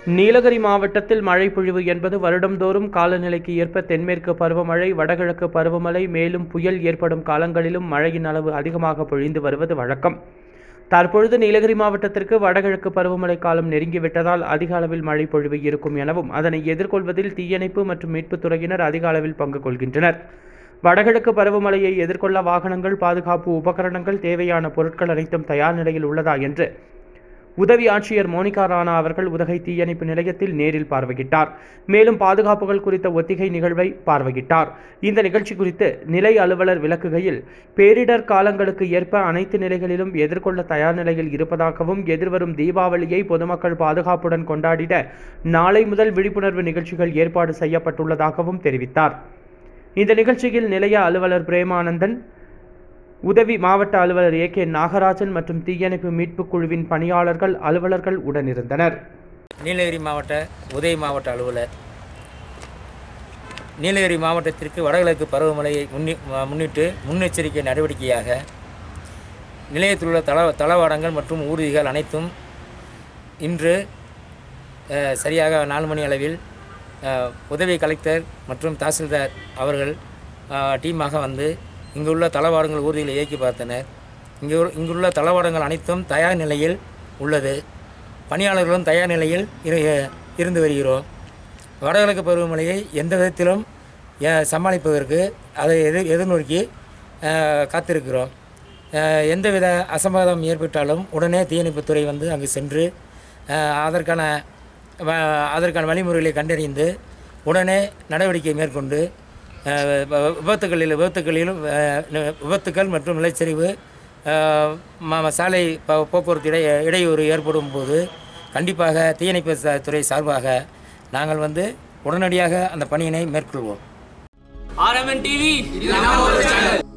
நீலகிரி மாவட்டத்தில் மழை பொழிவு என்பது வருடந்தோறும் காலநிலைக்கு ஏற்ப தென்மேற்கு பருவமழை வடகிழக்கு பருவமழை மேலும் புயல் ஏற்படும் காலங்களிலும் மழையின் அளவு அதிகமாக பொழிந்து வருவது வழக்கம் தற்பொழுது நீலகிரி மாவட்டத்திற்கு வடகிழக்கு பருவமழை காலம் நெருங்கிவிட்டதால் அதிக அளவில் மழை பொழிவு இருக்கும் எனவும் அதனை எதிர்கொள்வதில் தீயணைப்பு மற்றும் மீட்புத் துறையினர் அதிக அளவில் பங்கு கொள்கின்றனர் வடகிழக்கு பருவமழையை எதிர்கொள்ள வாகனங்கள் பாதுகாப்பு உபகரணங்கள் தேவையான பொருட்கள் அனைத்தும் தயார் நிலையில் உள்ளதா என்று உதவி ஆட்சியர் மோனிகா ராணா அவர்கள் உதகை தீயணைப்பு நிலையத்தில் நேரில் பார்வையிட்டார் மேலும் பாதுகாப்புகள் குறித்த ஒத்திகை நிகழ்வை பார்வையிட்டார் இந்த நிகழ்ச்சி குறித்து நிலை அலுவலர் விளக்குகையில் பேரிடர் காலங்களுக்கு ஏற்ப அனைத்து நிலைகளிலும் எதிர்கொள்ள தயார் நிலையில் இருப்பதாகவும் எதிர்வரும் தீபாவளியை பொதுமக்கள் பாதுகாப்புடன் கொண்டாடிட நாளை முதல் விழிப்புணர்வு நிகழ்ச்சிகள் ஏற்பாடு செய்யப்பட்டுள்ளதாகவும் தெரிவித்தார் இந்த நிகழ்ச்சியில் நிலைய அலுவலர் பிரேமானந்தன் உதவி மாவட்ட அலுவலர் ஏ கே நாகராஜன் மற்றும் தீயணைப்பு மீட்புக் குழுவின் பணியாளர்கள் அலுவலர்கள் உடனிருந்தனர் நீலகிரி மாவட்ட உதவி மாவட்ட அலுவலர் நீலகிரி மாவட்டத்திற்கு வடகிழக்கு பருவமழையை முன்னி ம- முன்னிட்டு முன்னெச்சரிக்கை நடவடிக்கையாக நிலையத்தில் உள்ள தள தளவாடங்கள் மற்றும் ஊர்திகள் அனைத்தும் இன்று அஹ், சரியாக நாலு மணி அளவில் அஹ், உதவி கலெக்டர் மற்றும் தாசில்தார் அவர்கள் அஹ், டீமாக வந்து இங்குள்ள தளவாடங்கள் ஊர்திகளை இயக்கி பார்த்தனர் இங்கு இங்குள்ள தளவாடங்கள் அனைத்தும் தயார் நிலையில் உள்ளது பணியாளர்களும் தயார் நிலையில் இரு இருந்து வருகிறோம் வடகிழக்கு பருவமழையை எந்த விதத்திலும் அஹ், சமாளிப்பதற்கு அதை எதிர் எதிர்நோக்கி அஹ், காத்திருக்கிறோம் அஹ், எந்தவித அசம்பாதம் ஏற்பட்டாலும் உடனே தீயணைப்புத்துறை வந்து அங்கு சென்று அஹ், அதற்கான வ- அதற்கான வழிமுறைகளை கண்டறிந்து உடனே நடவடிக்கை மேற்கொண்டு அஹ், வ- விபத்துகளில் விபத்துகளிலும் அஹ், நி- விபத்துக்கள் மற்றும் நிலச்சரிவு அஹ், ம- சாலை ப- போக்குவரத்து இடை இடையூறு ஏற்படும் போது கண்டிப்பாக தீயணைப்பு ச- துறை சார்பாக நாங்கள் வந்து உடனடியாக அந்த பணியினை மேற்கொள்வோம் ஆர்எம்என் டிவி